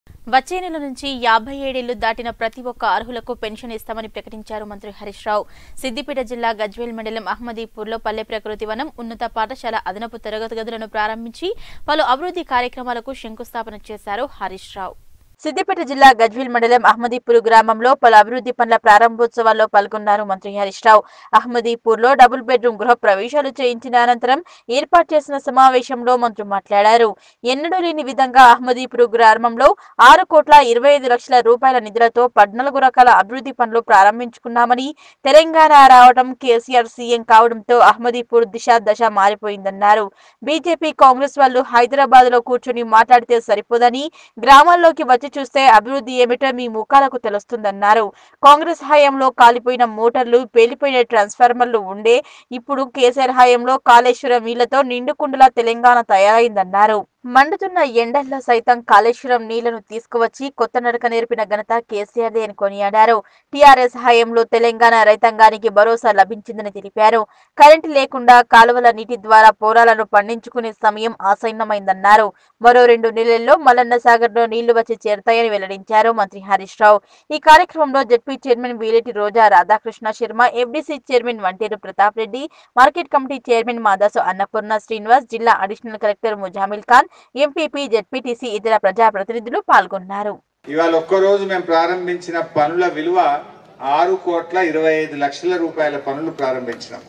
వచ్చే నెల నుంచి యాభై ఏడేళ్లు దాటిన ప్రతి ఒక్క అర్హులకు పెన్షన్ ఇస్తామని ప్రకటించారు మంత్రి హరీష్ రావు సిద్దిపేట జిల్లా గజ్వేల్ మండలం అహ్మదీపూర్లో పల్లె ప్రకృతి వనం ఉన్నత పాఠశాల అదనపు తరగతి గదులను ప్రారంభించి పలు అభివృద్ధి కార్యక్రమాలకు శంకుస్థాపన చేశారు హరీష్ రావు సిద్దిపేట జిల్లా గజ్వేల్ మండలం అహ్మదీపూర్ గ్రామంలో పలు అభివృద్ధి పనుల ప్రారంభోత్సవాల్లో పాల్గొన్నారు మంత్రి హరీష్ రావు అహ్మదీపూర్ లో డబుల్ బెడ్రూమ్ గృహ ప్రవేశాలు చేయించిన అనంతరం ఏర్పాటు చేసిన సమావేశంలో మంత్రి మాట్లాడారు ఎన్నడూ లేని విధంగా అహ్మదీపూర్ గ్రామంలో ఆరు కోట్ల ఇరవై ఐదు లక్షల రూపాయల నిధులతో పద్నాలుగు రకాల అభివృద్ధి పనులు ప్రారంభించుకున్నామని తెలంగాణ రావడం కేసీఆర్ సీఎం కావడంతో అహ్మదీపూర్ దిశ దశ మారిపోయిందన్నారు బీజేపీ కాంగ్రెస్ వాళ్ళు హైదరాబాద్ లో కూర్చుని మాట్లాడితే సరిపోదని గ్రామాల్లోకి వచ్చి చూస్తే అభివృద్ధి ఏమిటో మీ ముఖాలకు తెలుస్తుందన్నారు కాంగ్రెస్ హయాంలో కాలిపోయిన మోటార్లు పేలిపోయిన ట్రాన్స్ఫార్మర్లు ఉండే ఇప్పుడు కేసీఆర్ హయాంలో కాళేశ్వరం నీళ్లతో నిండుకుండలా తెలంగాణ తయారైందన్నారు మండుతున్న ఎండల్లో సైతం కాళేశ్వరం నీళ్లను తీసుకువచ్చి కొత్త నడక నేర్పిన ఘనత కేసీఆర్ అని కొనియాడారు టీఆర్ఎస్ హయాంలో తెలంగాణ రైతాంగానికి భరోసా లభించిందని తెలిపారు కరెంటు లేకుండా కాలువల నీటి ద్వారా పోరాలను పండించుకునే సమయం ఆసన్నమైందన్నారు మరో రెండు నెలల్లో మల్లన్న సాగర్ లో నీళ్లు వచ్చి చేరతాయని వెల్లడించారు మంత్రి హరీష్ రావు ఈ కార్యక్రమంలో ZP chairman Vileti Roja Radhakrishna Sharma FDC chairman Vanteru Pratap Reddy market committee chairman Madasu Annapurna Srinivas జిల్లా additional collector Mujamil Khan MPP ZPTC ఇతర ప్రజాప్రతినిధులు పాల్గొన్నారు ఇవాళ ఒక్కరోజు మేము ప్రారంభించిన పనుల విలువ ఆరు కోట్ల ఇరవై ఐదు లక్షల రూపాయల పనులు ప్రారంభించినాం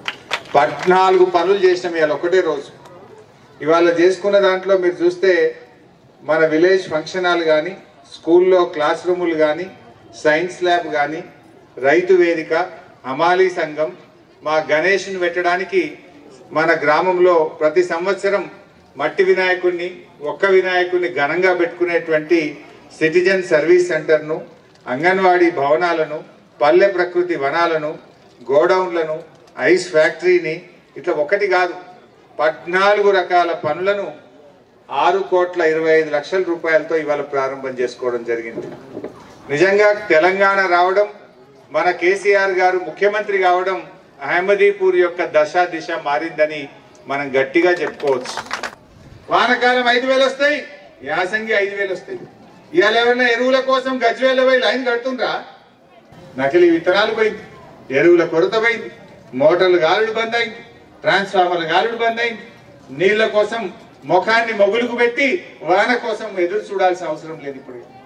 పద్నాలుగు పనులు చేసినాం ఇవాళ ఒకటే రోజు ఇవాళ చేసుకున్న దాంట్లో మీరు చూస్తే మన విలేజ్ ఫంక్షన్ హాల్ కానీ స్కూల్లో క్లాస్ రూములు కానీ సైన్స్ ల్యాబ్ కానీ రైతు వేదిక హమాలీ సంఘం మా గణేష్ని పెట్టడానికి మన గ్రామంలో ప్రతి సంవత్సరం మట్టి వినాయకుడిని ఒక్క వినాయకుడిని ఘనంగా పెట్టుకునేటువంటి సిటిజన్ సర్వీస్ సెంటర్ను అంగన్వాడీ భవనాలను పల్లె ప్రకృతి వనాలను గోడౌన్లను ఐస్ ఫ్యాక్టరీని ఇట్లా ఒకటి కాదు పద్నాలుగు రకాల పనులను ఆరు కోట్ల ఇరవై ఐదు లక్షల రూపాయలతో ఇవాళ ప్రారంభం చేసుకోవడం జరిగింది నిజంగా తెలంగాణ రావడం మన కేసీఆర్ గారు ముఖ్యమంత్రి కావడం అహ్మదీపూర్ యొక్క దశ దిశ మారిందని మనం గట్టిగా చెప్పుకోవచ్చు వానకాలం ఐదు వేలు వస్తాయి యాసంగి ఐదు వేలు వస్తాయి ఇవాళ ఎవరైనా ఎరువుల కోసం గజ్వేల పోయి లైన్ కడుతుండ్రా నకిలీ విత్తనాలు పోయింది ఎరువుల కొరత పోయింది మోటార్లు గాలుడు బంద్ అయింది ట్రాన్స్ఫార్మర్లు గాలుడు బంద్ అయింది నీళ్ల కోసం ముఖాన్ని మొగులుకు పెట్టి వాన కోసం ఎదురు చూడాల్సిన అవసరం లేదు ఇప్పుడు